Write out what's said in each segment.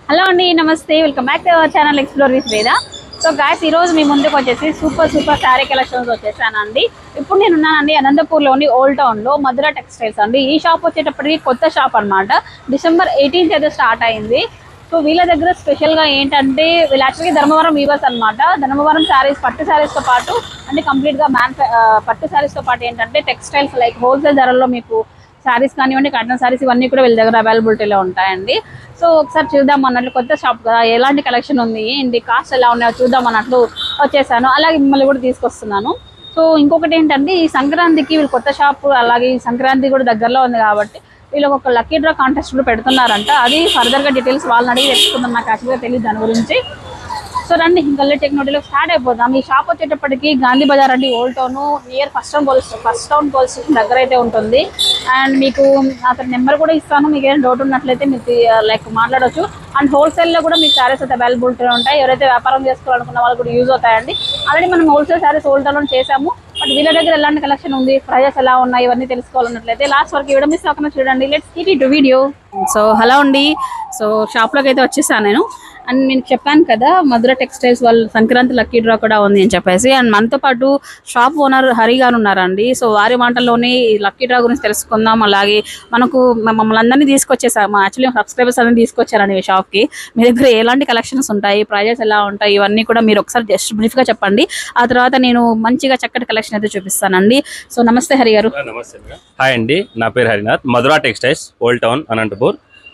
Hello అండి నమస్తే welcome back to our channel explore with Veda so guys ఈ రోజు మీ ముందుకు వచ్చేసి సూపర్ సూపర్ శారీ కలెక్షన్స్ వచ్చేసానండి ఇప్పుడు నేను ఉన్నానండి అనంతపూర్లోని ఓల్డ్ టౌన్లో మధుర టెక్స్టైల్స్ అండి ఈ షాప్ వచ్చేటప్పటికి కొత్త షాప్ అన్నమాట డిసెంబర్ ఎయిటీన్త్ అయితే స్టార్ట్ అయింది సో వీళ్ళ దగ్గర స్పెషల్గా ఏంటంటే వీళ్ళు యాక్చువల్గా ధర్మవరం వీవర్స్ అన్నమాట ధర్మవరం శారీస్ పట్టు శారీస్తో పాటు అంటే కంప్లీట్గా మ్యాన్ పట్టు శారీస్తో పాటు ఏంటంటే టెక్స్టైల్స్ లైక్ హోల్సేల్ ధరల్లో మీకు శారీస్ కానివ్వండి కటన్ శారీస్ ఇవన్నీ కూడా వీళ్ళ దగ్గర అవైలబిలిటీలో ఉంటాయండి సో ఒకసారి చూద్దాం అన్నట్లు కొత్త షాప్ కదా ఎలాంటి కలెక్షన్ ఉంది ఏంటి కాస్ట్ ఎలా ఉన్నాయో చూద్దాం అన్నట్లు వచ్చేసాను అలాగే మిమ్మల్ని కూడా తీసుకొస్తున్నాను సో ఇంకొకటి ఏంటంటే ఈ సంక్రాంతికి వీళ్ళు కొత్త షాప్ అలాగే ఈ సంక్రాంతి కూడా దగ్గరలో ఉంది కాబట్టి వీళ్ళు ఒక లక్కీ డ్రా కాంటెస్ట్ కూడా పెడుతున్నారంట అది ఫర్దర్గా డీటెయిల్స్ వాళ్ళని అడిగి తెలుసుకుందాం నాకు యాక్చువల్గా తెలియదు దాని గురించి సో రండి ఇంకా టెక్నాలజీలో స్టార్ట్ అయిపోదాం ఈ షాప్ వచ్చేటప్పటికి గాంధీ బజార్ అంటే old town near first town police first town police station దగ్గర అయితే ఉంటుంది అండ్ మీకు అతని నెంబర్ కూడా ఇస్తాను మీకు ఏదైనా డౌట్ ఉన్నట్లయితే మీకు లైక్ మాట్లాడొచ్చు అండ్ హోల్సేల్లో కూడా మీకు శారీస్ అయితే అవైలబిలిటీ ఉంటాయి ఎవరైతే వ్యాపారం చేసుకోవాలనుకున్న వాళ్ళు కూడా యూజ్ అవుతాయండి ఆల్రెడీ మనం హోల్సేల్ శారీస్ ఓల్డ్ టౌన్లో చేసాము బట్ వీళ్ళ దగ్గర ఎలాంటి కలెక్షన్ ఉంది ప్రైజెస్ ఎలా ఉన్నాయి ఇవన్నీ తెలుసుకోవాలన్నట్లయితే లాస్ట్ వరకు ఇవ్వడం మిస్ అవ్వకుండా చూడండి let's get into video so hello అండి సో షాప్లోకి అయితే వచ్చేసాను నేను అండ్ నేను చెప్పాను కదా మధుర టెక్స్టైల్స్ వాళ్ళు సంక్రాంతి లక్కీ డ్రా కూడా ఉంది అని చెప్పేసి అండ్ మనతో పాటు షాప్ ఓనర్ హరి గారు ఉన్నారండి సో వారి మాటల్లోనే ఈ లక్కీ డ్రా గురించి తెలుసుకుందాం అలాగే మనకు మ- మమ్మల్ని అందరినీ తీసుకొచ్చేసాము యాక్చువల్లీ సబ్స్క్రైబర్స్ అందరినీ తీసుకొచ్చారండి ఈ షాప్కి మీ దగ్గర ఎలాంటి కలెక్షన్స్ ఉంటాయి ప్రైజెస్ ఎలా ఉంటాయి ఇవన్నీ కూడా మీరు ఒకసారి జస్ట్ బ్రీఫ్గా చెప్పండి ఆ తర్వాత నేను మంచిగా చక్కటి కలెక్షన్ అయితే చూపిస్తానండి సో నమస్తే హరి గారు నమస్తే మేడం. హాయ్ అండి నా పేరు Harinath Madhura textiles old town Anantapur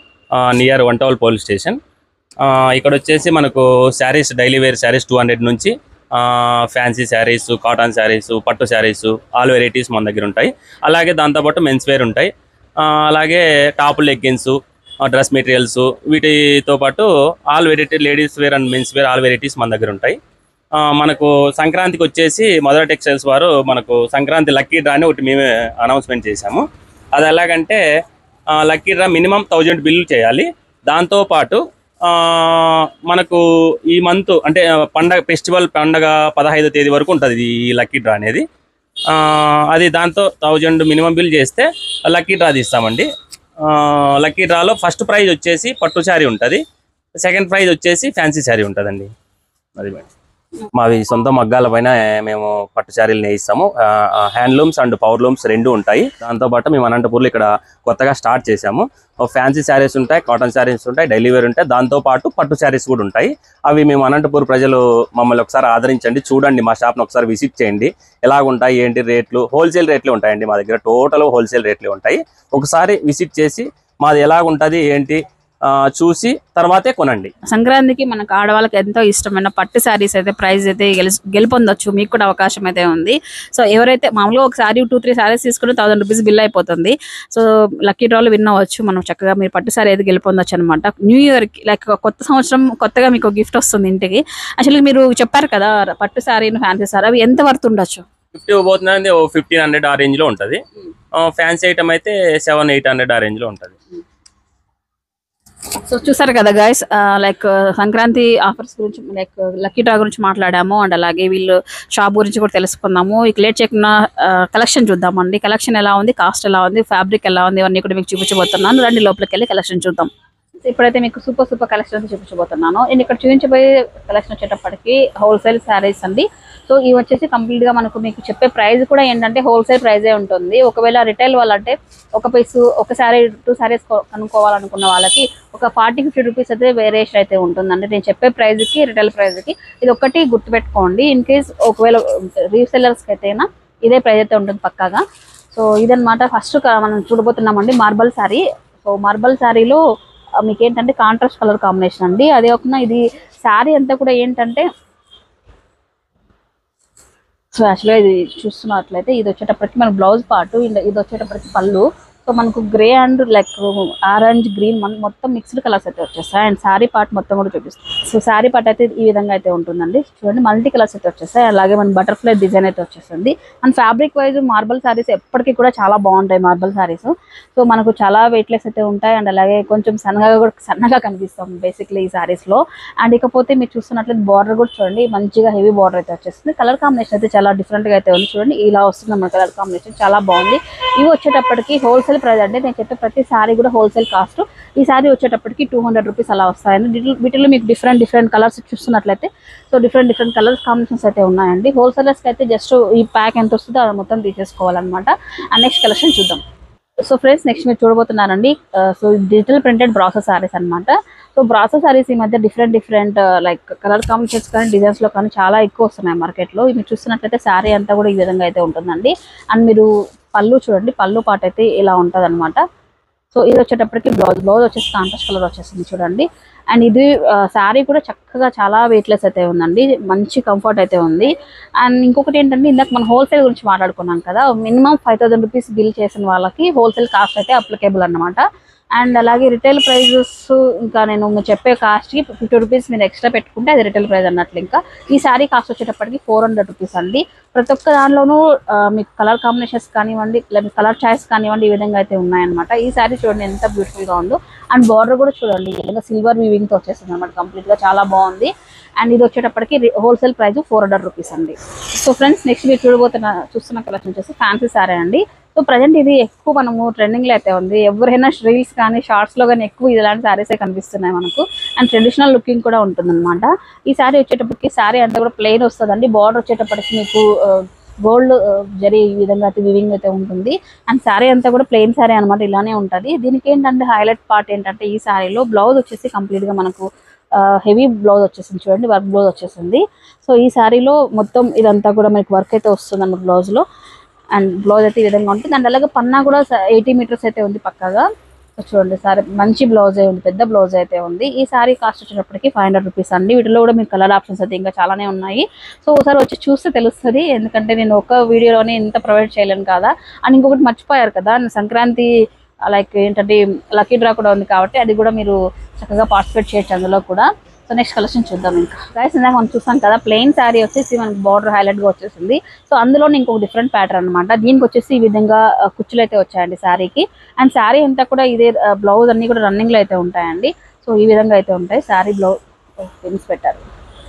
near one town police station ఆ, ఇక్కడ వచ్చేసి మనకు sarees daily wear sarees two hundred నుంచి ఫ్యాన్సీ శారీస్ కాటన్ శారీస్ పట్టు శారీస్ ఆల్ వెరైటీస్ మన దగ్గర ఉంటాయి అలాగే దాంతోపాటు మెన్స్ వేర్ ఉంటాయి ఆ, అలాగే టాప్ లెగ్గిన్స్ డ్రెస్ మెటీరియల్స్ వీటితో పాటు all variety ladies wear and mens wear all varieties మన దగ్గర ఉంటాయి ఆ, మనకు సంక్రాంతికి వచ్చేసి మధుర టెక్స్టైల్స్ వారు మనకు సంక్రాంతి లక్కీ డ్రా అని ఒకటి మేమే అనౌన్స్మెంట్ చేశాము అది ఎలాగంటే ఆ, lucky draw minimum thousand bill చేయాలి దాంతోపాటు ఆ, మనకు ఈ మంత్ అంటే పండగ ఫెస్టివల్ పండగ పదహైదో తేదీ వరకు ఉంటుంది ఈ లక్కీ డ్రా అనేది ఆ, అది దాంతో థౌజండ్ మినిమం బిల్ చేస్తే లక్కీ డ్రా తీస్తామండి ఆ, లక్కీ డ్రాలో ఫస్ట్ ప్రైజ్ వచ్చేసి పట్టు శారీ ఉంటుంది సెకండ్ ప్రైజ్ వచ్చేసి ఫ్యాన్సీ శారీ ఉంటుందండి అది మేడం మావి సొంత మగ్గాల పైన మేము పట్టు శారీలు నేయిస్తాము హ్యాండ్లూమ్స్ అండ్ పవర్ లూమ్స్ రెండు ఉంటాయి దాంతో పాటు మేము అనంతపూర్లో ఇక్కడ కొత్తగా స్టార్ట్ చేసాము ఫ్యాన్సీ శారీస్ ఉంటాయి కాటన్ శారీస్ ఉంటాయి డైలీ వేర్ ఉంటాయి దాంతో పాటు పట్టు శారీస్ కూడా ఉంటాయి అవి మేము అనంతపూర్ ప్రజలు మమ్మల్ని ఒకసారి ఆదరించండి చూడండి మా షాప్ని ఒకసారి విజిట్ చేయండి ఎలాగుంటాయి ఏంటి రేట్లు హోల్సేల్ రేట్లు ఉంటాయండి మా దగ్గర టోటల్ హోల్సేల్ రేట్లు ఉంటాయి ఒకసారి విజిట్ చేసి మాది ఎలాగుంటుంది ఏంటి ఆ, చూసి తర్వాతే కొనండి సంక్రాంతికి మనకు ఆడవాళ్ళకి ఎంతో ఇష్టమైన పట్టు శారీస్ అయితే ప్రైస్ అయితే గెలు గెలుపొందొచ్చు మీకు కూడా అవకాశం అయితే ఉంది సో ఎవరైతే మామూలుగా ఒక శారీ టూ త్రీ శారీస్ తీసుకుని థౌసండ్ రూపీస్ బిల్ అయిపోతుంది సో లక్కీ డ్రాలో విన్ అవ్వచ్చు మనం చక్కగా మీరు పట్టు శారీ అయితే గెలుపొందొచ్చు అనమాట న్యూ ఇయర్కి లైక్ కొత్త సంవత్సరం కొత్తగా మీకు గిఫ్ట్ వస్తుంది ఇంటికి యాక్చువల్లీ మీరు చెప్పారు కదా పట్టు శారీ ఫ్యాన్సీ శారీ అవి ఎంత వర్త్ ఉండొచ్చు ఫిఫ్టీ పోతుంది ఓ ఫిఫ్టీన్ హండ్రెడ్ ఆ రేంజ్ లో ఉంటుంది ఫ్యాన్సీ ఐటమ్ అయితే సెవెన్ ఎయిట్ హండ్రెడ్ ఆ రేంజ్ లో ఉంటుంది సో చూసారు కదా గైస్ లైక్ సంక్రాంతి ఆఫర్స్ గురించి లైక్ లక్కీ డ్రా గురించి మాట్లాడాము అండ్ అలాగే వీళ్ళు షాప్ గురించి కూడా తెలుసుకుందాము ఇక లేట్ చేయకుండా కలెక్షన్ చూద్దామండి కలెక్షన్ ఎలా ఉంది కాస్ట్ ఎలా ఉంది ఫ్యాబ్రిక్ ఎలా ఉంది ఇవన్నీ కూడా మీకు చూపించబోతున్నాను రండి లోపలికి వెళ్ళి కలెక్షన్ చూద్దాం ఇప్పుడైతే మీకు సూపర్ సూపర్ కలెక్షన్ చూపించబోతున్నాను నేను ఇక్కడ చూపించబోయే కలెక్షన్ వచ్చేటప్పటికి హోల్సేల్ శారీస్ అండి సో ఇవి వచ్చేసి కంప్లీట్ గా మనకు మీకు చెప్పే ప్రైస్ కూడా ఏంటంటే హోల్సేల్ ప్రైజే ఉంటుంది ఒకవేళ రిటైల్ వాళ్ళంటే ఒక పీస్ ఒక శారీ టూ శారీస్ కనుక్కోవాలనుకున్న వాళ్ళకి ఒక ఫార్టీ ఫిఫ్టీ రూపీస్ అయితే వేరియేషన్ అయితే ఉంటుందండి నేను చెప్పే ప్రైస్ కి రిటైల్ ప్రైస్ కి ఇది ఒకటి గుర్తుపెట్టుకోండి ఇన్ కేస్ ఒకవేళ రీసెల్లర్స్కి అయితేనా ఇదే ప్రైస్ అయితే ఉంటుంది పక్కాగా సో ఇదన్నమాట ఫస్ట్ మనం చూడబోతున్నామండి మార్బల్ శారీ సో మార్బల్ శారీలో మీకు ఏంటంటే కాంట్రాస్ట్ కలర్ కాంబినేషన్ అండి అదే కాకుండా ఇది శారీ అంతా కూడా ఏంటంటే సో యాక్చువల్గా ఇది చూస్తున్నట్లయితే ఇది వచ్చేటప్పటికి మన బ్లౌజ్ పార్ట్ ఇది వచ్చేటప్పటికి పళ్ళు సో మనకు grey and like orange green మన మొత్తం మిక్స్డ్ కలర్స్ అయితే వచ్చేస్తాయి అండ్ శారీ పార్ట్ మొత్తం కూడా చూపిస్తాయి సో శారీ పార్ట్ అయితే ఈ విధంగా అయితే ఉంటుందండి చూడండి మల్టీ కలర్స్ అయితే వచ్చేస్తాయి అలాగే మన బటర్ఫ్లై డిజైన్ అయితే వచ్చేస్తుంది and fabric wise marble sarees ఎప్పటికీ కూడా చాలా బాగుంటాయి మార్బల్ శారీస్ సో మనకు చాలా వెయిట్లెస్ అయితే ఉంటాయి అండ్ అలాగే కొంచెం సన్నగా కూడా సన్నగా కనిపిస్తాం బేసిక్లీ ఈ sarees లో అండ్ ఇకపోతే మీరు చూస్తున్నట్లయితే బార్డర్ కూడా చూడండి మంచిగా హెవీ బార్డర్ అయితే వచ్చేస్తుంది కలర్ కాంబినేషన్ అయితే చాలా different గా అయితే ఉంది చూడండి ఇలా వస్తుంది మన కలర్ కాంబినేషన్ చాలా బాగుంది ఇవి వచ్చేటప్పటికి హోల్సేల్ హోల్సేల్ ప్రైస్ అండి నేను చెప్పే ప్రతి సారీ కూడా హోల్సేల్ కాస్ట్ ఈ సారీ వచ్చేటప్పటికి టూ హండ్రెడ్ రూపీస్ అలా వస్తాయండి వీటిలో- వీటిలో మీకు డిఫరెంట్ డిఫరెంట్ కలర్స్ చూస్తున్నట్లయితే so different different colours combinations అయితే ఉన్నాయండి హోల్సేలర్స్కి అయితే జస్ట్ ఈ ప్యాక్ ఎంత వస్తుందో అది మొత్తం తీసేసుకోవాలన్నమాట అండ్ నెక్స్ట్ కలెక్షన్ చూద్దాం సో ఫ్రెండ్స్ నెక్స్ట్ మీరు చూడబోతున్నారండి so digital printed brasso sarees అన్నమాట సో బ్రాసెస్ సారీస్ ఈ మధ్య different different like colour combinations కానీ డిజైన్స్ లో కానీ చాలా ఎక్కువ వస్తున్నాయి మార్కెట్ లో మీరు చూస్తున్నట్లయితే శారీ అంతా కూడా ఈ విధంగా అయితే ఉంటుందండి అండ్ మీరు పళ్ళు చూడండి పళ్ళు పాట అయితే ఇలా ఉంటుంది సో ఇది వచ్చేటప్పటికి బ్లౌజ్ బ్లౌజ్ వచ్చేసి కాంట్రాస్ట్ కలర్ వచ్చేసింది చూడండి అండ్ ఇది శారీ కూడా చక్కగా చాలా వెయిట్లెస్ అయితే ఉందండి మంచి కంఫర్ట్ అయితే ఉంది అండ్ ఇంకొకటి ఏంటంటే ఇందాక మనం హోల్సేల్ గురించి మాట్లాడుకున్నాం కదా minimum five thousand rupees bill చేసిన వాళ్ళకి హోల్సేల్ కాస్ట్ అయితే అప్లికేబుల్ అన్నమాట అండ్ అలాగే రిటైల్ ప్రైజెస్ ఇంకా నేను మీరు చెప్పే కాస్ట్కి ఫిఫ్టీ రూపీస్ మీరు ఎక్స్ట్రా పెట్టుకుంటే అది రిటైల్ ప్రైస్ అన్నట్లు ఇంకా ఈ శారీ కాస్ట్ వచ్చేటప్పటికి ఫోర్ హండ్రెడ్ రూపీస్ అండి ప్రతి ఒక్క దానిలోనూ ఆ, మీకు కలర్ కాంబినేషన్స్ కానివ్వండి లేదా కలర్ చాయిస్ కానివ్వండి ఈ విధంగా అయితే ఉన్నాయన్నమాట ఈ శారీ చూడండి ఎంత బ్యూటిఫుల్ గా ఉందో అండ్ బార్డర్ కూడా చూడండి ఈ విధంగా సిల్వర్ వీవింగ్ తో వచ్చేసింది అనమాట కంప్లీట్ గా చాలా బాగుంది అండ్ ఇది వచ్చేటప్పటికి wholesale price four hundred rupees అండి సో ఫ్రెండ్స్ నెక్స్ట్ మీరు చూడబోతున్న చూస్తున్న కలెక్షన్ వచ్చేసి ఫ్యాన్సీ సారీ అండి సో ప్రజెంట్ ఇది ఎక్కువ మనము ట్రెండింగ్ లో అయితే ఉంది ఎవరైనా రీల్స్ కానీ షార్ట్స్ లో కానీ ఎక్కువ ఇలాంటి సారీస్ కనిపిస్తున్నాయి మనకు అండ్ ట్రెడిషనల్ లుకింగ్ కూడా ఉంటుంది అనమాట ఈ సారీ వచ్చేటప్పటికి సారీ అంతా కూడా ప్లెయిన్ వస్తుందండి బార్డర్ వచ్చేటప్పటికి మీకు గోల్డ్ జరీ ఈ విధంగా అయితే వివింగ్ అయితే ఉంటుంది అండ్ శారీ అంతా కూడా ప్లెయిన్ శారీ అనమాట ఇలానే ఉంటుంది దీనికి ఏంటంటే హైలైట్ పార్ట్ ఏంటంటే ఈ శారీలో బ్లౌజ్ వచ్చేసి కంప్లీట్ గా మనకు హెవీ బ్లౌజ్ వచ్చేసింది చూడండి వర్క్ బ్లౌజ్ వచ్చేసింది సో ఈ శారీలో మొత్తం ఇదంతా కూడా మీకు వర్క్ అయితే వస్తుంది అన్నమాట బ్లౌజ్ లో అండ్ బ్లౌజ్ అయితే ఈ విధంగా ఉంటుంది అండ్ అలాగే పన్నా కూడా ఎయిటీ మీటర్స్ అయితే ఉంది పక్కగా సో చూడండి సారీ మంచి బ్లౌజ్ ఉంది పెద్ద బ్లౌజ్ అయితే ఉంది ఈ సారీ కాస్ట్ వచ్చేటప్పటికి ఫైవ్ హండ్రెడ్ రూపీస్ అండి వీటిలో కూడా మీకు కలర్ ఆప్షన్స్ అయితే ఇంకా చాలానే ఉన్నాయి సో ఒకసారి వచ్చి చూస్తే తెలుస్తుంది ఎందుకంటే నేను ఒక వీడియోలోనే ఇంత ప్రొవైడ్ చేయలేను కదా అండ్ ఇంకొకటి మర్చిపోయారు కదా సంక్రాంతి లైక్ ఏంటంటే లక్కీ డ్రా కూడా ఉంది కాబట్టి అది కూడా మీరు చక్కగా పార్టిసిపేట్ చేయొచ్చు అందులో కూడా సో నెక్స్ట్ కలెక్షన్ చూద్దాం ఇంకా గైస్ ఇందాక మనం చూసాం కదా ప్లెయిన్ శారీ వచ్చేసి మనకి బార్డర్ హైలైట్ గా వచ్చేసింది సో అందులో ఇంకొక డిఫరెంట్ ప్యాటర్న్ అన్నమాట దీనికి వచ్చేసి ఈ విధంగా ఆ, కుచ్చులు అయితే వచ్చాయండి శారీకి అండ్ శారీ అంతా కూడా ఇదే బ్లౌజ్ అన్ని కూడా రన్నింగ్ లో అయితే ఉంటాయండి సో ఈ విధంగా అయితే ఉంటాయి శారీ బ్లౌజ్ పిన్స్ పెట్టారు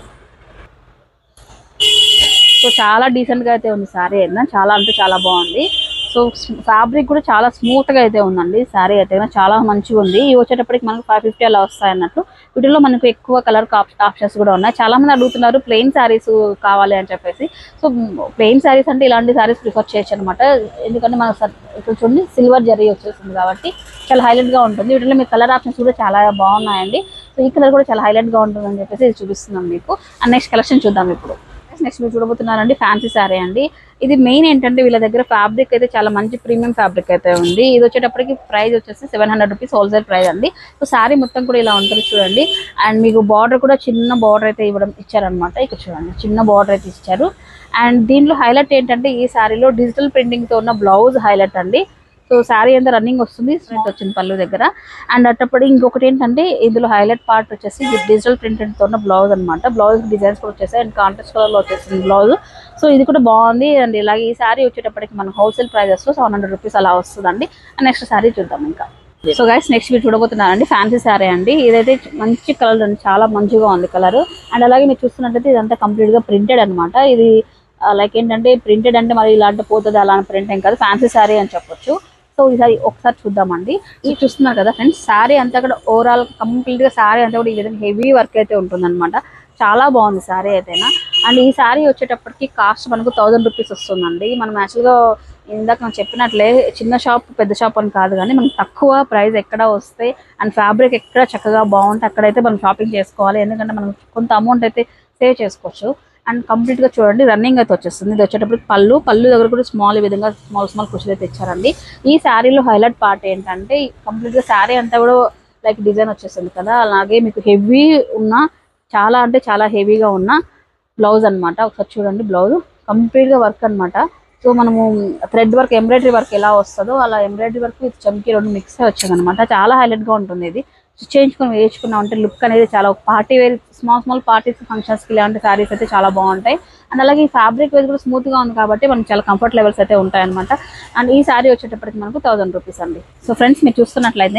సో చాలా డీసెంట్ గా అయితే ఉంది శారీ అయినా చాలా అంటే చాలా బాగుంది సో ఫ్యాబ్రిక్ కూడా చాలా స్మూత్ గా అయితే ఉందండి శారీ అయితే కనుక చాలా మంచిగా ఉంది ఇవి వచ్చేటప్పటికి మనకు ఫైవ్ ఫిఫ్టీ అలా వస్తాయి అన్నట్లు వీటిలో మనకు ఎక్కువ కలర్ ఆప్షన్స్ కూడా ఉన్నాయి చాలా మంది అడుగుతున్నారు ప్లెయిన్ శారీస్ కావాలి అని చెప్పేసి సో ప్లెయిన్ శారీస్ అంటే ఇలాంటి శారీస్ ప్రిఫర్ చేయొచ్చు అనమాట ఎందుకంటే మన ఇక్కడ చూడండి సిల్వర్ జరీ వచ్చేసింది కాబట్టి చాలా హైలైట్ గా ఉంటుంది వీటిలో మీకు కలర్ ఆప్షన్స్ కూడా చాలా బాగున్నాయండి సో ఈ కలర్ కూడా చాలా హైలైట్ గా ఉంటుంది అని చెప్పేసి ఇది చూపిస్తున్నాం మీకు అండ్ నెక్స్ట్ కలెక్షన్ చూద్దాం ఇప్పుడు నెక్స్ట్ మీరు చూడబోతున్నారండి ఫ్యాన్సీ శారీ అండి ఇది మెయిన్ ఏంటంటే వీళ్ళ దగ్గర ఫ్యాబ్రిక్ అయితే చాలా మంచి ప్రీమియం ఫ్యాబ్రిక్ అయితే ఉంది ఇది వచ్చేటప్పటికి ప్రైస్ వచ్చేసి seven hundred rupees wholesale price అండి సో శారీ మొత్తం కూడా ఇలా ఉంటుంది చూడండి అండ్ మీకు బార్డర్ కూడా చిన్న బార్డర్ అయితే ఇవ్వడం ఇచ్చారనమాట ఇక్కడ చూడండి చిన్న బార్డర్ అయితే ఇచ్చారు అండ్ దీంట్లో హైలైట్ ఏంటంటే ఈ శారీలో డిజిటల్ ప్రింటింగ్ తో ఉన్న బ్లౌజ్ హైలైట్ అండి సో శారీ అంతా రన్నింగ్ వస్తుంది స్ట్రెంత్ వచ్చింది పళ్ళు దగ్గర అండ్ అట్టప్పుడు ఇంకొకటి ఏంటంటే ఇందులో హైలైట్ పార్ట్ వచ్చేసి డిజిటల్ ప్రింటెడ్ తో ఉన్న బ్లౌజ్ అనమాట బ్లౌజ్ డిజైన్స్ కూడా వచ్చేసాయి అండ్ కాంట్రాస్ట్ కలర్ లో వచ్చేసింది బ్లౌజ్ సో ఇది కూడా బాగుంది అండ్ ఇలాగే ఈ శారీ వచ్చేటప్పటికి మన హోల్సేల్ ప్రైజెస్ లో సెవెన్ హండ్రెడ్ రూపీస్ అలా వస్తుందండి అండ్ నెక్స్ట్ శారీ చూద్దాం ఇంకా సో గైస్ నెక్స్ట్ మీరు చూడబోతున్నారండి ఫ్యాన్సీ శారీ అండి ఇదైతే మంచి కలర్ అండి చాలా మంచిగా ఉంది కలర్ అండ్ అలాగే మీరు చూస్తున్నట్టయితే ఇదంతా కంప్లీట్ గా ప్రింటెడ్ అనమాట ఇది లైక్ ఏంటంటే ప్రింటెడ్ అంటే మరి ఇలాంటి పోతుంది అలాంటి ప్రింట్ ఏం కాదు ఫ్యాన్సీ శారీ అని చెప్పొచ్చు సో ఇది ఒకసారి చూద్దామండి ఇది చూస్తున్నారు కదా ఫ్రెండ్స్ శారీ అంతా కూడా ఓవరాల్ కంప్లీట్ గా శారీ అంతా కూడా ఈ విధంగా హెవీ వర్క్ అయితే ఉంటుందన్నమాట చాలా బాగుంది శారీ అయితేనా అండ్ ఈ శారీ వచ్చేటప్పటికి కాస్ట్ మనకు థౌజండ్ రూపీస్ వస్తుందండి మనం యాక్చువల్గా ఇందాక నేను చెప్పినట్లే చిన్న షాప్ పెద్ద షాప్ అని కాదు కానీ మనకి తక్కువ ప్రైస్ ఎక్కడ వస్తే అండ్ ఫ్యాబ్రిక్ ఎక్కడ చక్కగా బాగుంటే అక్కడైతే మనం షాపింగ్ చేసుకోవాలి ఎందుకంటే మనం కొంత అమౌంట్ అయితే సేవ్ చేసుకోవచ్చు అండ్ కంప్లీట్ గా చూడండి రన్నింగ్ అయితే వచ్చేస్తుంది ఇది వచ్చేటప్పుడు పళ్ళు పళ్ళు దగ్గర కూడా స్మాల్ ఈ విధంగా స్మాల్ స్మాల్ కుషులు అయితే ఇచ్చారండి ఈ శారీలో హైలైట్ పార్ట్ ఏంటంటే కంప్లీట్ గా శారీ అంతా కూడా లైక్ డిజైన్ వచ్చేస్తుంది కదా అలాగే మీకు హెవీ ఉన్న చాలా అంటే చాలా హెవీగా ఉన్న బ్లౌజ్ అన్నమాట ఒకసారి చూడండి బ్లౌజ్ కంప్లీట్ గా వర్క్ అన్నమాట సో మనము థ్రెడ్ వర్క్ ఎంబ్రాయిడరీ వర్క్ ఎలా వస్తుందో అలా ఎంబ్రాయిడరీ వర్క్ విత్ చమ్కీ రెండు మిక్స్ వచ్చింది అనమాట చాలా హైలైట్ గా ఉంటుంది ఇది చేయించుకొని వేయించుకున్నాం అంటే లుక్ అనేది చాలా party wear small small parties functions కి ఇలాంటి సారీస్ అయితే చాలా బాగుంటాయి అండ్ అలాగే ఈ ఫ్యాబ్రిక్ వేది కూడా స్మూత్ గా ఉంది కాబట్టి మనకి చాలా కంఫర్ట్ లెవెల్స్ అయితే ఉంటాయి అనమాట అండ్ ఈ సారీ వచ్చేటప్పటికి మనకు థౌసండ్ రూపీస్ అండి సో ఫ్రెండ్స్ మీరు చూస్తున్నట్లయితే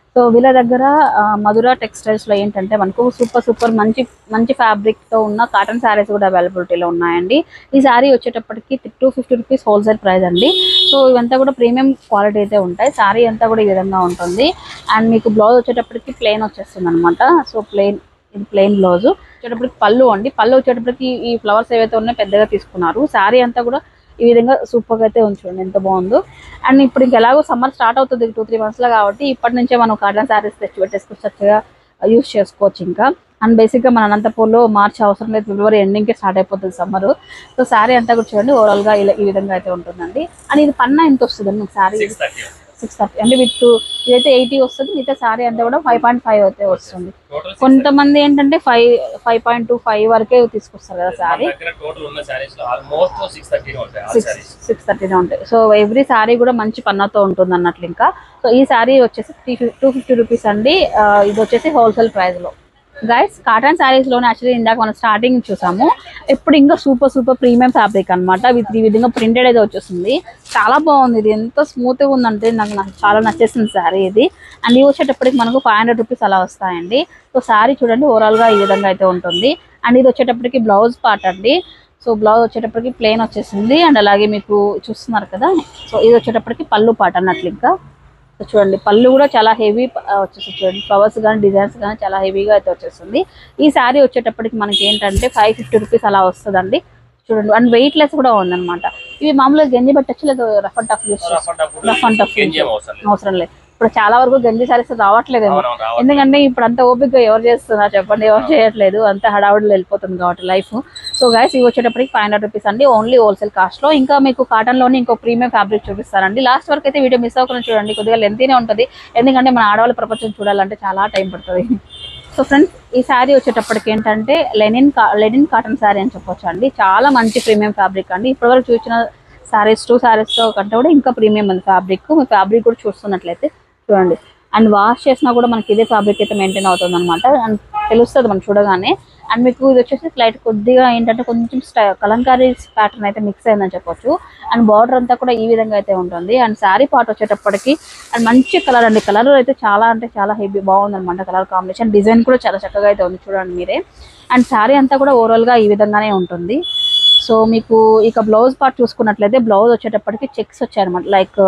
సో వీళ్ళ దగ్గర ఆ, మధుర టెక్స్టైల్స్ లో ఏంటంటే మనకు సూపర్ సూపర్ మంచి మంచి ఫ్యాబ్రిక్ తో ఉన్న కాటన్ శారీస్ కూడా అవైలబిలిటీలో ఉన్నాయండి ఈ శారీ వచ్చేటప్పటికి two fifty rupees wholesale price అండి సో ఇవంతా కూడా ప్రీమియం క్వాలిటీ అయితే ఉంటాయి శారీ అంతా కూడా ఈ విధంగా ఉంటుంది అండ్ మీకు బ్లౌజ్ వచ్చేటప్పటికి ప్లెయిన్ వచ్చేస్తుంది అనమాట సో ప్లెయిన్ ఇది ప్లెయిన్ బ్లౌజ్ వచ్చేటప్పటికి పళ్ళు అండి పళ్ళు వచ్చేటప్పటికి ఈ ఫ్లవర్స్ ఏవైతే ఉన్నాయో పెద్దగా తీసుకున్నారు శారీ అంతా కూడా ఈ విధంగా సూపర్గా అయితే ఉంచండి ఎంత బాగుందో అండ్ ఇప్పుడు ఇంక ఎలాగో సమ్మర్ స్టార్ట్ అవుతుంది టూ త్రీ మంత్స్లో కాబట్టి ఇప్పటి నుంచే మనం కాటన్ శారీస్ తెచ్చి పెట్టేసుకొని చక్కగా యూస్ చేసుకోవచ్చు ఇంకా అండ్ బేసిక్గా మన అనంతపూర్లో మార్చి అవసరం లేదు ఫిబ్రవరి ఎండింగ్కే స్టార్ట్ అయిపోతుంది సమ్మర్ సో శారీ అంతా కూడా చూడండి ఓవరాల్గా ఇలా ఈ విధంగా అయితే ఉంటుందండి అండ్ ఇది పన్నా ఎంత వస్తుంది మీకు saree six thirty six thirty అంటే విత్ ఇదైతే ఎయిటీ వస్తుంది మిగతా శారీ అంతా కూడా ఫైవ్ పాయింట్ ఫైవ్ అయితే వస్తుంది టోటల్ కొంతమంది ఏంటంటే five five point two five వరకే తీసుకొస్తారు కదా శారీ దగ్గర టోటల్ ఉన్న శారీస్ లో ఆల్మోస్ట్ సిక్స్ థర్టీ ఉంటాయి ఆ సిక్స్ శారీస్ సిక్స్ థర్టీనే ఉంటాయి సో ఎవ్రీ శారీ కూడా మంచి పన్నాతో ఉంటుంది అన్నట్లు ఇంకా సో ఈ శారీ వచ్చేసి త్రీ టూ ఫిఫ్టీ రూపీస్ అండి ఆ, ఇది వచ్చేసి హోల్సేల్ ప్రైస్లో గైస్ కాటన్ శారీస్లోనే యాక్చువల్లీ ఇందాక మనం స్టార్టింగ్ చూసాము ఇప్పుడు ఇంకా సూపర్ సూపర్ ప్రీమియం ఫ్యాబ్రిక్ అన్నమాట విత్ ఈ విధంగా ప్రింటెడ్ అయితే వచ్చేస్తుంది చాలా బాగుంది ఇది ఎంత స్మూత్గా ఉందంటే నాకు నాకు చాలా నచ్చేసింది శారీ ఇది అండ్ ఇవి వచ్చేటప్పటికి మనకు ఫైవ్ హండ్రెడ్ రూపీస్ అలా వస్తాయండి సో శారీ చూడండి ఓవరాల్గా ఈ విధంగా అయితే ఉంటుంది అండ్ ఇది వచ్చేటప్పటికి బ్లౌజ్ పార్ట్ అండి సో బ్లౌజ్ వచ్చేటప్పటికి ప్లెయిన్ వచ్చేసింది అండ్ అలాగే మీకు చూస్తున్నారు కదా సో ఇది వచ్చేటప్పటికి పళ్ళు పాట అన్నట్లు ఇంకా సో చూడండి పళ్ళు కూడా చాలా హెవీ వచ్చేసి చూడండి ఫ్లవర్స్ కానీ డిజైన్స్ కానీ చాలా హెవీగా అయితే వచ్చేస్తుంది ఈ శారీ వచ్చేటప్పటికి మనకి ఏంటంటే ఫైవ్ ఫిఫ్టీ రూపీస్ అలా వస్తుందండి చూడండి అండ్ వెయిట్ లెస్ కూడా ఉందన్నమాట ఇవి మామూలుగా గంజి పెట్టచ్చు లేదా rough and tough use rough and tough change ఏం అవసరం లేదు అవసరం లేదు ఇప్పుడు చాలా వరకు గంజి సారీస్ రావట్లేదేమో అవునవును, రావాలి. ఎందుకంటే ఇప్పుడు అంత ఓపిక ఎవరు చేస్తున్నారు చెప్పండి ఎవరు చేయట్లేదు అంత హడావుడిలో వెళ్ళిపోతుంది కాబట్టి లైఫ్ సో గైస్ ఇవి వచ్చేటప్పటికి ఫైవ్ హండ్రెడ్ రూపీస్ అండి ఓన్లీ హోల్సేల్ కాస్ట్ లో ఇంకా మీకు కాటన్ లోని ఇంకో ప్రీమియం ఫ్యాబ్రిక్ చూపిస్తానండి లాస్ట్ వరకు అయితే వీడియో మిస్ అవ్వకుండా చూడండి కొద్దిగా లెంతీనే ఉంటుంది ఎందుకంటే మన ఆడవాళ్ళ ప్రపంచం చూడాలంటే చాలా టైం పడుతుంది సో ఫ్రెండ్స్ ఈ శారీ వచ్చేటప్పటికి ఏంటంటే లెనిన్ కా లెనిన్ కాటన్ శారీ అని చెప్పొచ్చు అండి చాలా మంచి ప్రీమియం ఫ్యాబ్రిక్ అండి ఇప్పటివరకు చూసిన శారీస్ టూ శారీస్ కంటే కూడా ఇంకా ప్రీమియం ఉంది ఫ్యాబ్రిక్ మీ ఫ్యాబ్రిక్ కూడా చూస్తున్నట్లయితే చూడండి అండ్ వాష్ చేసినా కూడా మనకి ఇదే ఫ్యాబ్రిక్ అయితే మెయింటైన్ అవుతుంది అనమాట అండ్ తెలుస్తుంది మనం చూడగానే అండ్ మీకు ఇది వచ్చేసి ఫ్లైట్ కొద్దిగా ఏంటంటే కొంచెం స్టై కలంకారీ ప్యాటర్న్ అయితే మిక్స్ అయిందని చెప్పొచ్చు అండ్ బార్డర్ అంతా కూడా ఈ విధంగా అయితే ఉంటుంది అండ్ శారీ పార్ట్ వచ్చేటప్పటికి అండ్ మంచి కలర్ అండి కలర్ అయితే చాలా అంటే చాలా హెవీ బాగుంది అనమాట కలర్ కాంబినేషన్ డిజైన్ కూడా చాలా చక్కగా అయితే ఉంది చూడండి మీరే అండ్ శారీ అంతా కూడా ఓవరాల్ గా ఈ విధంగానే ఉంటుంది సో మీకు ఇక బ్లౌజ్ పార్ట్ చూసుకున్నట్లయితే బ్లౌజ్ వచ్చేటప్పటికి చెక్స్ వచ్చాయన్నమాట లైక్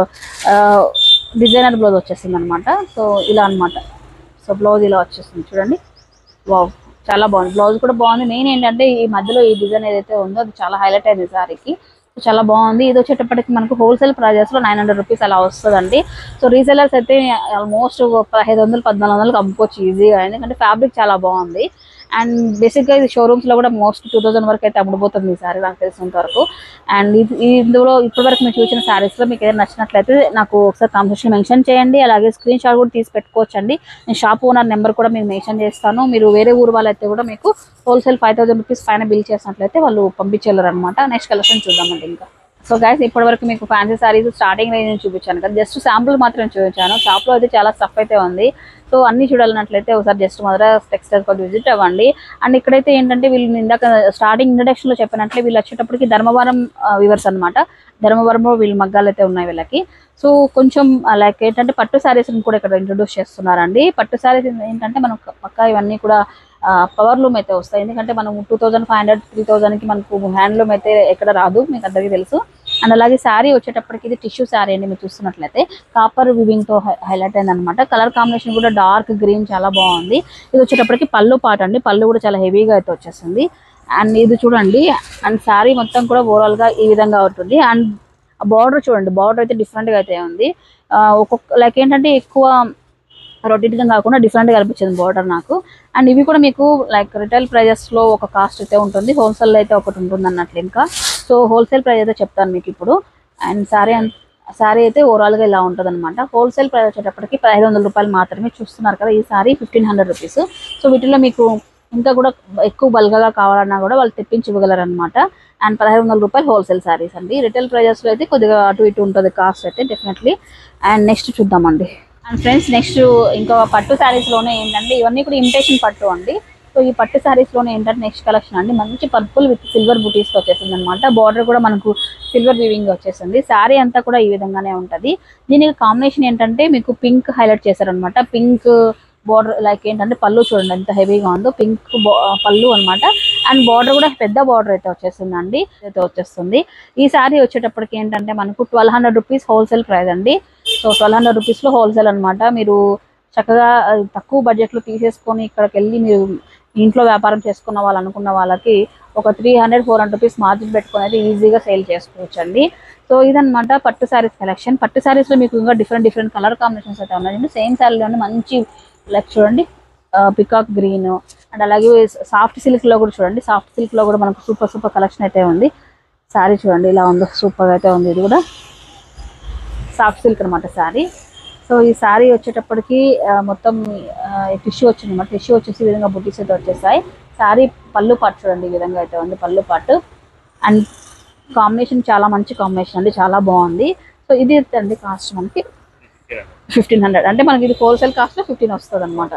డిజైనర్ బ్లౌజ్ వచ్చేసింది అనమాట సో ఇలా అన్నమాట సో బ్లౌజ్ ఇలా వచ్చేస్తుంది చూడండి వావ్ చాలా బాగుంది బ్లౌజ్ కూడా బాగుంది మెయిన్ ఏంటంటే ఈ మధ్యలో ఈ డిజైన్ ఏదైతే ఉందో అది చాలా హైలైట్ అయింది సారీకి సో చాలా బాగుంది ఇది వచ్చేటప్పటికి మనకు హోల్సేల్ ప్రైజెస్ లో నైన్ హండ్రెడ్ రూపీస్ అలా వస్తుందండి సో రీసెలర్స్ అయితే ఆల్మోస్ట్ పదహైదు వందలు పద్నాలుగు వందలకు అమ్ముకోవచ్చు ఈజీగా ఎందుకంటే ఫ్యాబ్రిక్ చాలా బాగుంది అండ్ బేసిక్గా ఇది షోరూమ్స్ లో కూడా మోస్ట్ టూ థౌసండ్ వరకు అయితే అమ్ముడుపోతుంది ఈ సారీ నాకు తెలిసినంత వరకు అండ్ ఇది ఇందులో ఇప్పటి వరకు మీరు చూసిన sarees లో మీకు ఏదైనా నచ్చినట్లయితే నాకు ఒకసారి కాంపిటీషన్ మెన్షన్ చేయండి అలాగే స్క్రీన్ షాట్ కూడా తీసి పెట్టుకోవచ్చు అండి నేను షాప్ ఓనర్ నెంబర్ కూడా మీకు మెన్షన్ చేస్తాను మీరు వేరే ఊరు వాళ్ళైతే కూడా మీకు హోల్సేల్ ఫైవ్ థౌసండ్ రూపీస్ పైన బిల్ చేసినట్లయితే వాళ్ళు పంపించేళ్ళరు అనమాట నెక్స్ట్ కలెక్షన్ చూద్దామండి ఇంకా సో గైస్ ఇప్పటి వరకు మీకు ఫ్యాన్సీ సారీస్ స్టార్టింగ్ రేంజ్ నుంచి చూపించాను కదా జస్ట్ శాంపుల్ మాత్రం చూపించాను షాప్ లో అయితే చాలా స్టఫ్ అయితే ఉంది సో అన్ని చూడాలన్నట్లయితే ఒకసారి జస్ట్ మొదట టెక్స్టైల్ కూడా విజిట్ అవ్వండి అండ్ ఇక్కడైతే ఏంటంటే వీళ్ళు ఇందాక స్టార్టింగ్ ఇంట్రడక్షన్ లో చెప్పినట్లే వీళ్ళు వచ్చేటప్పటికి ధర్మవరం వివర్స్ అన్నమాట ధర్మవరంలో వీళ్ళ మగ్గాలు అయితే ఉన్నాయి వీళ్ళకి సో కొంచెం లైక్ ఏంటంటే పట్టు శారీస్ కూడా ఇక్కడ ఇంట్రొడ్యూస్ చేస్తున్నారండి పట్టు శారీస్ ఏంటంటే మనం పక్కా ఇవన్నీ కూడా పవర్ లూమ్ అయితే వస్తాయి ఎందుకంటే మనం two thousand five hundred three థౌసండ్కి మనకు హ్యాండ్లూమ్ అయితే ఎక్కడ రాదు మీకు అందరికీ తెలుసు అండ్ అలాగే శారీ వచ్చేటప్పటికి ఇది టిష్యూ శారీ అండి మీరు చూస్తున్నట్లయితే కాపర్ వివింగ్ తో హైలైట్ అయింది అనమాట కలర్ కాంబినేషన్ కూడా డార్క్ గ్రీన్ చాలా బాగుంది ఇది వచ్చేటప్పటికి పళ్ళు పాట అండి పళ్ళు కూడా చాలా హెవీగా అయితే వచ్చేసింది అండ్ ఇది చూడండి అండ్ శారీ మొత్తం కూడా ఓవరాల్ గా ఈ విధంగా ఉంటుంది అండ్ బార్డర్ చూడండి బార్డర్ అయితే different గా అయితే ఉంది ఆ, ఒక్కొక్క లైక్ ఏంటంటే ఎక్కువ రొటీన్గా కాకుండా డిఫరెంట్గా అనిపించింది బార్డర్ నాకు అండ్ ఇవి కూడా మీకు లైక్ రిటైల్ లో ఒక కాస్ట్ అయితే ఉంటుంది హోల్సేల్ అయితే ఒకటి ఉంటుంది అన్నట్లు ఇంకా సో హోల్సేల్ ప్రైస్ అయితే చెప్తాను మీకు ఇప్పుడు అండ్ సారీ సారీ అయితే overall గా ఇలా ఉంటుంది అనమాట హోల్సేల్ ప్రైస్ వచ్చేటప్పటికి పదిహేను వందల రూపాయలు మాత్రమే చూస్తున్నారు కదా ఈ sari fifteen hundred rupees so వీటిలో మీకు ఇంకా కూడా ఎక్కువ బల్గగా కావాలన్నా కూడా వాళ్ళు తెప్పించి ఇవ్వగలరు అనమాట అండ్ పదహైదు వందల రూపాయలు హోల్సేల్ సారీస్ అండి రిటైల్ ప్రైజెస్లో అయితే కొద్దిగా అటు ఇటు ఉంటుంది కాస్ట్ అయితే డెఫినెట్లీ అండ్ నెక్స్ట్ చూద్దామండి అండ్ ఫ్రెండ్స్ నెక్స్ట్ ఇంకా పట్టు శారీస్లోనే ఏంటంటే ఇవన్నీ కూడా ఇమిటేషన్ పట్టు అండి సో ఈ పట్టు శారీస్ లోనే ఏంటంటే నెక్స్ట్ కలెక్షన్ అండి మంచి పర్పుల్ విత్ సిల్వర్ బుటీస్ వచ్చేసింది అనమాట బార్డర్ కూడా మనకు సిల్వర్ వీవింగ్ వచ్చేసింది శారీ అంతా కూడా ఈ విధంగానే ఉంటది దీనికి కాంబినేషన్ ఏంటంటే మీకు పింక్ హైలైట్ చేశారనమాట పింక్ బార్డర్ లైక్ ఏంటంటే పళ్ళు చూడండి ఎంత హెవీగా ఉందో పింక్ పళ్ళు అన్నమాట అండ్ బార్డర్ కూడా పెద్ద బార్డర్ అయితే వచ్చేస్తుందండి అయితే వచ్చేస్తుంది ఈ శారీ వచ్చేటప్పటికి ఏంటంటే మనకు twelve hundred rupees wholesale price అండి సో ట్వెల్వ్ హండ్రెడ్ రూపీస్లో హోల్సేల్ అన్నమాట మీరు చక్కగా ఆ, తక్కువ బడ్జెట్లో తీసేసుకొని ఇక్కడికి వెళ్ళి మీరు ఇంట్లో వ్యాపారం చేసుకున్న వాళ్ళు అనుకున్న వాళ్ళకి ఒక three hundred four hundred rupees margin పెట్టుకొని అయితే ఈజీగా సేల్ చేసుకోవచ్చు అండి సో ఇదన్నమాట పట్టు శారీస్ కలెక్షన్ పట్టు శారీస్లో మీకు ఇంకా డిఫరెంట్ డిఫరెంట్ కలర్ కాంబినేషన్స్ అయితే ఉన్నాయండి సేమ్ శారీలోనే మంచి లైక్ చూడండి పికాక్ గ్రీన్ అండ్ అలాగే సాఫ్ట్ సిల్క్ లో కూడా చూడండి సాఫ్ట్ సిల్క్ లో కూడా మనకు సూపర్ సూపర్ కలెక్షన్ అయితే ఉంది శారీ చూడండి ఇలా ఉందో సూపర్ అయితే ఉంది ఇది కూడా సాఫ్ట్ సిల్క్ అనమాట శారీ సో ఈ శారీ వచ్చేటప్పటికి ఆ, మొత్తం టిష్యూ వచ్చింది అనమాట టిష్యూ వచ్చేసి ఈ విధంగా బుటీస్ అయితే వచ్చేసాయి శారీ పళ్ళు పాటు చూడండి ఈ విధంగా అయితే ఉంది పళ్ళు పాటు అండ్ కాంబినేషన్ చాలా మంచి కాంబినేషన్ అండి చాలా బాగుంది సో ఇది అండి కాస్ట్ మనకి ఫిఫ్టీన్ హండ్రెడ్ అంటే మనకి ఇది హోల్సేల్ కాస్ట్ ఫిఫ్టీన్ వస్తుంది అనమాట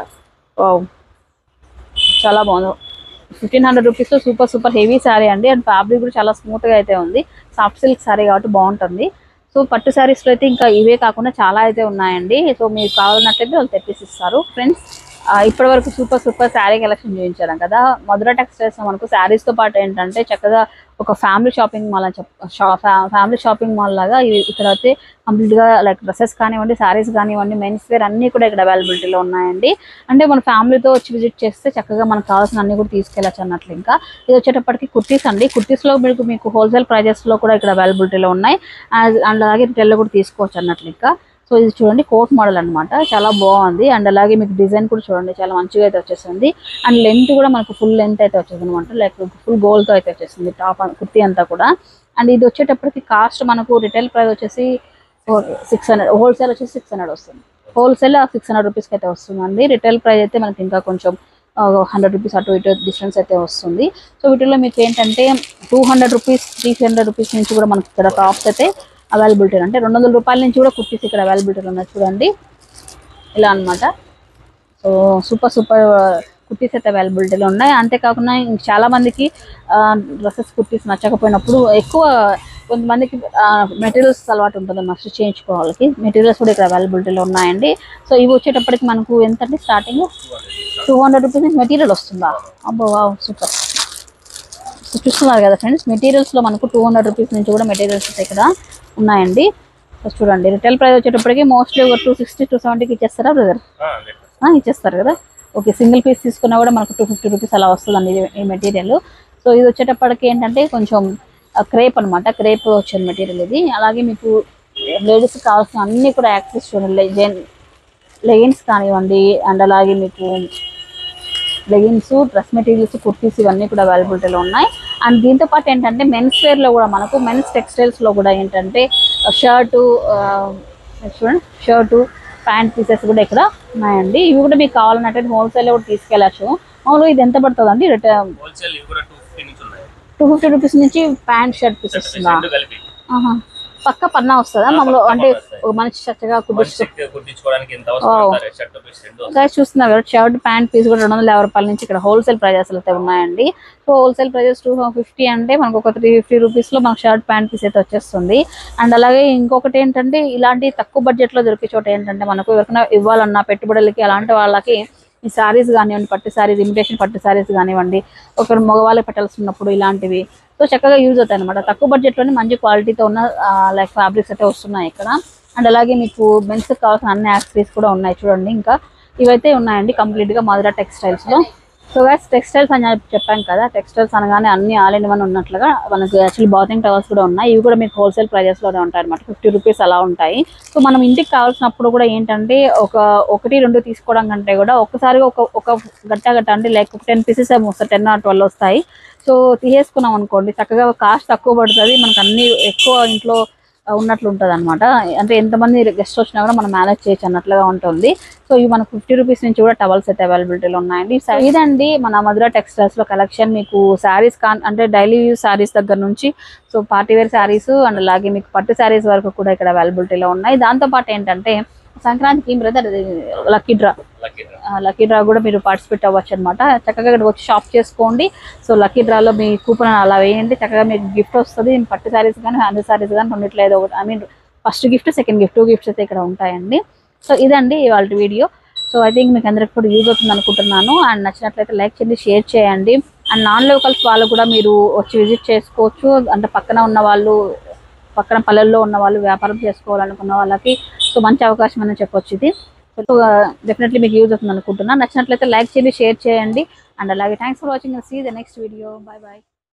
చాలా బాగుంది ఫిఫ్టీన్ హండ్రెడ్ రూపీస్లో సూపర్ సూపర్ హెవీ శారీ అండి అండ్ ఫ్యాబ్రిక్ కూడా చాలా స్మూత్గా అయితే ఉంది సాఫ్ట్ సిల్క్ శారీ కాబట్టి బాగుంటుంది సో పట్టు శారీస్లో అయితే ఇంకా ఇవే కాకుండా చాలా అయితే ఉన్నాయండి సో మీకు కావాలన్నట్లయితే వాళ్ళు తెప్పిసి ఇస్తారు ఫ్రెండ్స్ ఇప్పటి వరకు సూపర్ సూపర్ శారీ కలెక్షన్ చూపించాను కదా మధుర టెక్స్టైల్స్ మనకు శారీస్తో పాటు ఏంటంటే చక్కగా ఒక ఫ్యామిలీ షాపింగ్ మాల్ అని చెప్ ఫ్యామిలీ షాపింగ్ మాల్ లాగా ఇవి ఇక్కడ అయితే కంప్లీట్గా లైక్ డ్రెస్సెస్ కానివ్వండి శారీస్ కానివ్వండి మెన్స్ వేర్ అన్నీ కూడా ఇక్కడ అవైలబిలిటీలో ఉన్నాయండి అంటే మన ఫ్యామిలీతో వచ్చి విజిట్ చేస్తే చక్కగా మనకు కావాల్సిన అన్ని కూడా తీసుకెళ్ళచ్చు అన్నట్లు ఇంకా ఇది వచ్చేటప్పటికి కుర్తీస్ అండి కుర్తీస్లో మీకు మీకు హోల్సేల్ ప్రైజెస్లో కూడా ఇక్కడ అవైలబిలిటీలో ఉన్నాయి అండ్ అండ్ అలాగే రిటైల్లో కూడా తీసుకోవచ్చు అన్నట్లు ఇంకా సో ఇది చూడండి కోట్ మోడల్ అన్నమాట చాలా బాగుంది అండ్ అలాగే మీకు డిజైన్ కూడా చూడండి చాలా మంచిగా అయితే వచ్చేసింది అండ్ లెంత్ కూడా మనకు ఫుల్ లెంత్ అయితే వచ్చేసింది అనమాట లైక్ ఫుల్ గోల్తో అయితే వచ్చేసింది టాప్ కుర్తీ అంతా కూడా అండ్ ఇది వచ్చేటప్పటికి కాస్ట్ మనకు రిటైల్ ప్రైస్ వచ్చేసి సిక్స్ హండ్రెడ్ హోల్సేల్ వచ్చేసి సిక్స్ హండ్రెడ్ వస్తుంది హోల్సేల్ సిక్స్ హండ్రెడ్ రూపీస్కి అయితే వస్తుందండి రిటైల్ ప్రైస్ అయితే మనకి ఇంకా కొంచెం హండ్రెడ్ రూపీస్ అటు ఇటు డిఫరెన్స్ అయితే వస్తుంది సో వీటిలో మీకు ఏంటంటే two hundred rupees three hundred rupees నుంచి కూడా మనకి ఇక్కడ టాప్స్ అయితే అవైలబిలిటీ అంటే రెండు వందల రూపాయల నుంచి కూడా కుర్తీస్ ఇక్కడ అవైలబిలిటీ ఉన్నాయి చూడండి ఇలా అన్నమాట సో సూపర్ సూపర్ కుర్తీస్ అయితే అవైలబిలిటీలో ఉన్నాయి అంతేకాకుండా ఇంక చాలా మందికి డ్రెస్సెస్ కుర్తీస్ నచ్చకపోయినప్పుడు ఎక్కువ కొంతమందికి మెటీరియల్స్ అలవాటు ఉంటుంది మస్ట్ చేయించుకోవాలి మెటీరియల్స్ కూడా ఇక్కడ అవైలబిలిటీలో ఉన్నాయండి సో ఇవి వచ్చేటప్పటికి మనకు ఎంత అండి స్టార్టింగ్ టూ హండ్రెడ్ రూపీస్ నుంచి మెటీరియల్ వస్తుందా అబ్బో వావ్ సూపర్ సో చూస్తున్నారు కదా ఫ్రెండ్స్ మెటీరియల్స్లో మనకు టూ హండ్రెడ్ రూపీస్ నుంచి కూడా మెటీరియల్స్ అయితే ఇక్కడ ఉన్నాయండి సో చూడండి రిటైల్ ప్రైస్ వచ్చేటప్పటికి మోస్ట్లీ ఒక టూ సిక్స్టీ టూ సెవెంటీకి ఇచ్చేస్తారా బ్రదర్ ఇచ్చేస్తారు కదా ఓకే సింగిల్ పీస్ తీసుకున్నా కూడా మనకు టూ ఫిఫ్టీ రూపీస్ అలా వస్తుందండి ఇది ఈ మెటీరియల్ సో ఇది వచ్చేటప్పటికి ఏంటంటే కొంచెం క్రేప్ అన్నమాట క్రేప్ వచ్చిన మెటీరియల్ ఇది అలాగే మీకు లేడీస్కి కావాల్సిన అన్ని కూడా యాక్సెస్ చూడండి లెజెన్ లెగిన్స్ కానివ్వండి అండ్ అలాగే మీకు లెగిన్స్ డ్రెస్ మెటీరియల్స్ కుర్తీస్ ఇవన్నీ కూడా అవైలబిలిటీలో ఉన్నాయి అండ్ దీంతో పాటు ఏంటంటే మెన్స్ వేర్లో కూడా మనకు మెన్స్ టెక్స్టైల్స్లో కూడా ఏంటంటే షర్టు చూడండి షర్టు ప్యాంట్ పీసెస్ కూడా ఇక్కడ ఉన్నాయండి ఇవి కూడా మీకు కావాలన్నట్టు హోల్సేల్ కూడా తీసుకెళ్ళచ్చు మామూలుగా ఇది ఎంత పడుతుంది అండి రిటర్న్ హోల్సేల్ ఇవి కూడా టూ ఫిఫ్టీ నుంచి ఉన్నాయి టూ ఫిఫ్టీ రూపీస్ నుంచి ప్యాంట్ షర్ట్ పీస్ వస్తుందా రెండు కలిపి ఆహా. పక్క పన్నా వస్తుందా మామూలు పక్కా అంటే పన్నా వస్తాయి. ఒక మంచి చక్కగా కుట్టించు మనిషికి కుట్టించుకోవడానికి ఎంత అవసరం అంటారు షర్ట్ పీస్ రెండు వస్తాయి. గైస్ చూస్తున్నారు కదా షర్ట్ ప్యాంట్ పీస్ కూడా రెండు వందల యాభై రూపాయల నుంచి ఇక్కడ హోల్సేల్ ప్రైజెస్ అయితే ఉన్నాయండి so wholesale prices two fifty అంటే మనకు ఒక త్రీ ఫిఫ్టీ రూపీస్లో మనకు షర్ట్ ప్యాంట్ పీస్ అయితే వచ్చేస్తుంది అండ్ అలాగే ఇంకొకటి ఏంటంటే ఇలాంటి తక్కువ బడ్జెట్లో దొరికే చోట ఏంటంటే మనకు ఎవరికైనా ఇవ్వాలన్నా పెట్టుబడులకి అలాంటి వాళ్ళకి ఈ శారీస్ కానివ్వండి పట్టు శారీస్ ఇమిటేషన్ పట్టు శారీస్ కానివ్వండి ఒకరు మగవాళ్ళకి పెట్టాల్సి ఉన్నప్పుడు ఇలాంటివి సో చక్కగా యూజ్ అవుతాయి అనమాట తక్కువ బడ్జెట్లోనే మంచి క్వాలిటీతో ఉన్న లైక్ ఫ్యాబ్రిక్స్ అయితే వస్తున్నాయి ఇక్కడ అండ్ అలాగే మీకు మెన్స్ కావాల్సిన అన్ని యాక్సరీస్ కూడా ఉన్నాయి చూడండి ఇంకా ఇవైతే ఉన్నాయండి కంప్లీట్గా మధుర టెక్స్టైల్స్లో సో గైస్ టెక్స్టైల్స్ అని చెప్పాం కదా టెక్స్టైల్స్ అనగానే అన్ని ఆల్ ఇన్ వన్ ఉన్నట్లుగా మనకు యాక్చువల్లీ బాతింగ్ టవర్స్ కూడా ఉన్నాయి ఇవి కూడా మీకు హోల్సేల్ ప్రైజెస్లోనే ఉంటాయి అనమాట ఫిఫ్టీ రూపీస్ అలా ఉంటాయి సో మనం ఇంటికి కావాల్సినప్పుడు కూడా ఏంటంటే ఒక ఒకటి రెండు తీసుకోవడం కంటే కూడా ఒక్కసారిగా ఒక ఒక గట్ట గట్ట అంటే లైక్ ఒక టెన్ పీసెస్ ఏమో వస్తాయి టెన్ ఆర్ ట్వెల్వ్ వస్తాయి సో తీసేసుకున్నాం అనుకోండి చక్కగా కాస్ట్ తక్కువ పడుతుంది మనకు అన్ని ఎక్కువ ఇంట్లో ఉన్నట్లు ఉంటుంది అనమాట అంటే ఎంతమంది గెస్ట్ వచ్చినా కూడా మనం మేనేజ్ చేయొచ్చు అన్నట్లుగా ఉంటుంది సో ఇవి మనకు ఫిఫ్టీ రూపీస్ నుంచి కూడా టవల్స్ అయితే అవైలబిలిటీలో ఉన్నాయండి సో ఇదండి మన మధుర టెక్స్టైల్స్ లో కలెక్షన్ మీకు శారీస్ కాన్ అంటే డైలీ యూస్ శారీస్ దగ్గర నుంచి so party wear saris and అలాగే మీకు పట్టు శారీస్ వరకు కూడా ఇక్కడ అవైలబిలిటీలో ఉన్నాయి దాంతో పాటు ఏంటంటే సంక్రాంతికి brother lucky draw lucky draw కూడా మీరు పార్టిసిపేట్ అవ్వచ్చు అనమాట చక్కగా ఇక్కడికి వచ్చి షాప్ చేసుకోండి సో లక్కీ డ్రాలో మీ కూపన్ అలా వేయండి చక్కగా మీకు గిఫ్ట్ వస్తుంది పట్టు శారీస్ కానీ హ్యాండ్ శారీస్ కానీ రెండిట్లో ఏదో ఒకటి I mean first gift second gift two gifts అయితే ఇక్కడ ఉంటాయండి సో ఇదండి ఇవాళ వీడియో సో ఐ థింక్ మీకు అందరికి కూడా యూజ్ అవుతుంది అనుకుంటున్నాను అండ్ నచ్చినట్లయితే లైక్ చేయండి షేర్ చేయండి అండ్ నాన్ లోకల్స్ వాళ్ళు కూడా మీరు వచ్చి విజిట్ చేసుకోవచ్చు అంటే పక్కన ఉన్న వాళ్ళు పక్కన పల్లెల్లో ఉన్న వాళ్ళు వ్యాపారం చేసుకోవాలనుకున్న వాళ్ళకి సో మంచి అవకాశం అని చెప్పొచ్చు ఇది సో డెఫినెట్లీ మీకు యూజ్ అవుతుంది అనుకుంటున్నాను నచ్చినట్లయితే లైక్ చేయండి షేర్ చేయండి అండ్ అలాగే thanks for watching see the next video bye bye